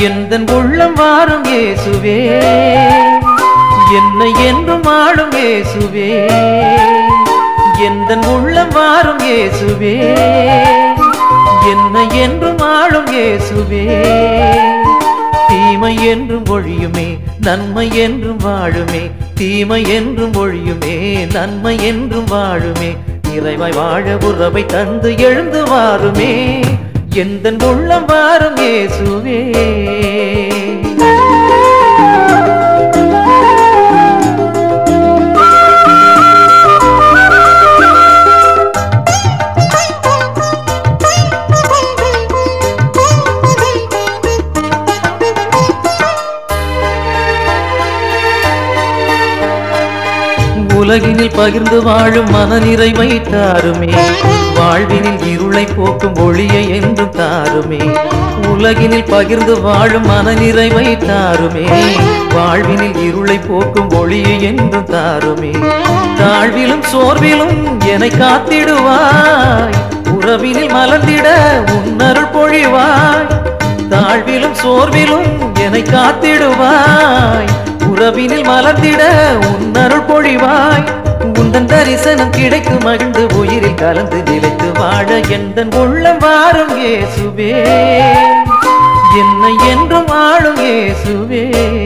எந்தன் உள்ளம் வாரும் இயேசுவே என்னை என்றும் ஆளும் இயேசுவே எந்தன் உள்ளம் வாரும் இயேசுவே என்னை என்றும் ஆளும் இயேசுவே தீமை என்றும் ஒழியுமே நன்மை என்றும் வாழுமே தீமை என்றும் ஒழியுமே நன்மை என்றும் வாழுமே இறைவாய் வாழ உறவை தந்து எழுந்து வாருமே எந்தன் உள்ளம் வாரும் இயேசுவே உலகினில் பகிர்ந்து வாழும் மனநிறைவை தாருமே வாழ்வினில் இருளை போக்கும் ஒளியை என்றும் தாருமே உலகினில் பகிர்ந்து வாழும் மனநிறைவை தாருமே வாழ்வினில் இருளை போக்கும் ஒளியை என்றும் தாருமே தாழ்விலும் சோர்விலும் என்னை காத்திடுவாய் உறவினில் மலர்ந்திட உன்னருள் பொழிவாய் தாழ்விலும் சோர்விலும் என்னை காத்திடுவாய் உறவினில் மலர்ந்திட உன்னருள் பொழிவாய் உந்தன் தரிசனம் கிடைத்து மகிழ்ந்து உயிரில் கலந்து நிலைத்து வாழ எந்தன் உள்ளம் வாரும் இயேசுவே என்னை என்றும் ஆளும் இயேசுவே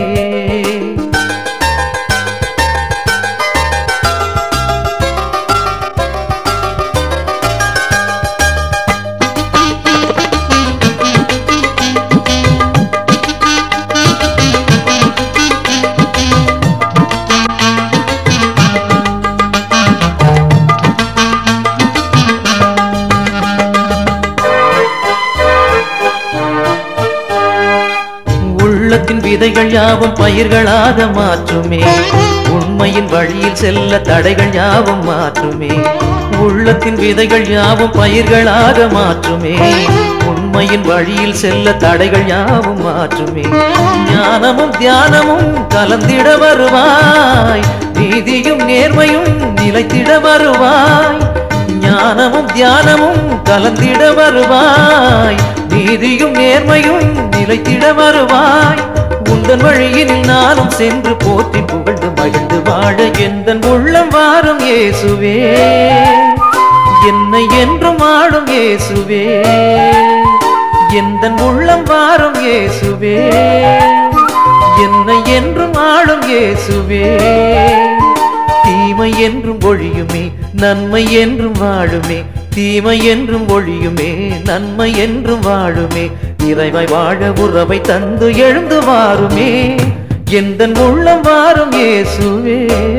உள்ளத்தின் விதைகள் யாவும் பயிர்களாக மாற்றுமே உண்மையின் வழியில் செல்ல தடைகள் யாவும் மாற்றுமே உள்ளத்தின் விதைகள் யாவும் பயிர்களாக மாற்றுமே உண்மையின் வழியில் செல்ல தடைகள் யாவும் மாற்றுமே ஞானமும் தியானமும் கலந்திட வருவாய் நீதியும் நேர்மையும் நிலைத்திட வருவாய் ஞானமும் தியானமும் கலந்திட வருவாய் நீதியும் நேர்மையும் நிலைத்திட வருவாய் உந்தன் வழியினில் நானும் சென்று போற்றி புகழ்ந்து மகிழ்ந்து வாழ எந்தன் உள்ளம் வாரும் இயேசுவே என்னை என்றும் ஆளும் இயேசுவே எந்தன் உள்ளம் வாரும் இயேசுவே என்னை என்றும் ஆளும் இயேசுவே தீமை என்றும் ஒழியுமே நன்மை என்றும் வாழுமே தீமை என்றும் ஒழியுமே நன்மை என்றும் வாழுமே இறைவாய் வாழ உறவை தந்து எழுந்து வாருமே எந்தன் உள்ளம் வாரும் இயேசுவே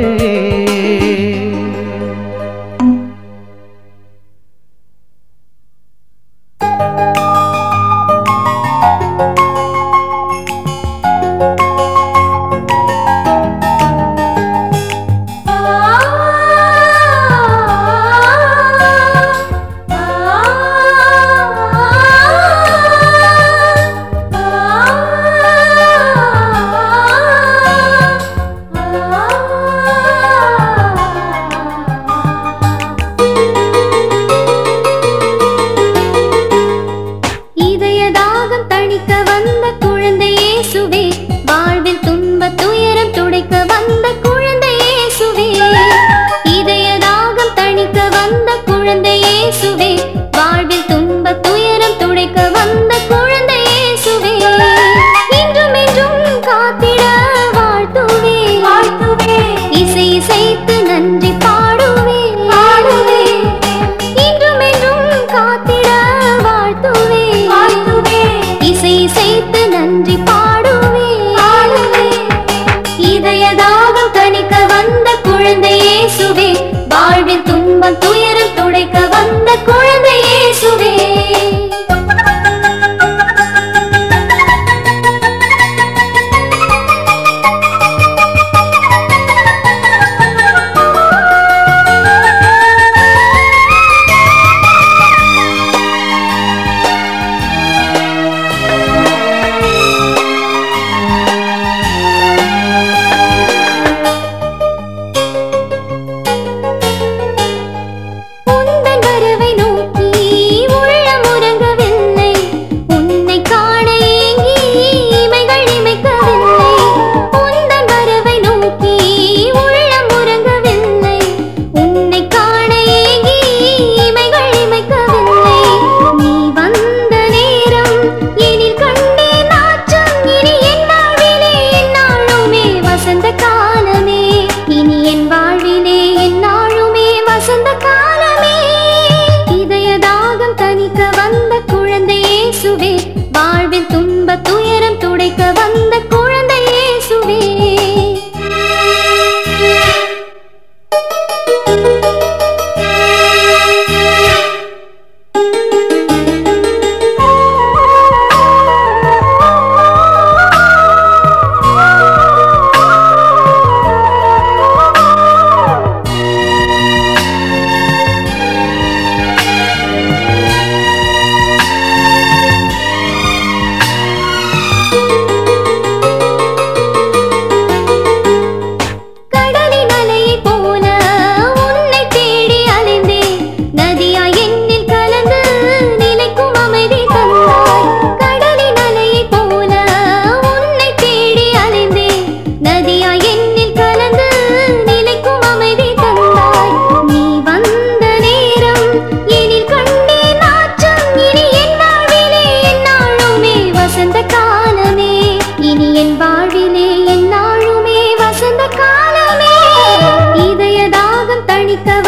இதய தாகம் தணிக்க வந்த குழந்தை இயேசுவே வாழ்வில் துன்ப துயரம் துடைக்க வந்த குழந்தை இயேசுவே இதய தாகம் தணிக்க வந்த குழந்தை இயேசுவே வாழ்வில் துன்ப துயரம் துடைக்க வந்த குழந்தை இயேசுவே இன்றும் என்றும் காத்திட வாழ்த்துவே வாழ்த்துவே இசை இசைத்து நன்றி பாடுவே பாடுவே இன்றும் என்றும் காத்திட வாழ்த்துவே வாழ்த்துவே இசை இசைத்து நன்றி பாடுவே பாடுவே இதயதாகம் தணிக்க வந்த குழந்தை இயேசுவே வாழ்வில் துன்பம் துயரம் துடைக்க வந்த குழந்தை இயேசுவே தணிக்க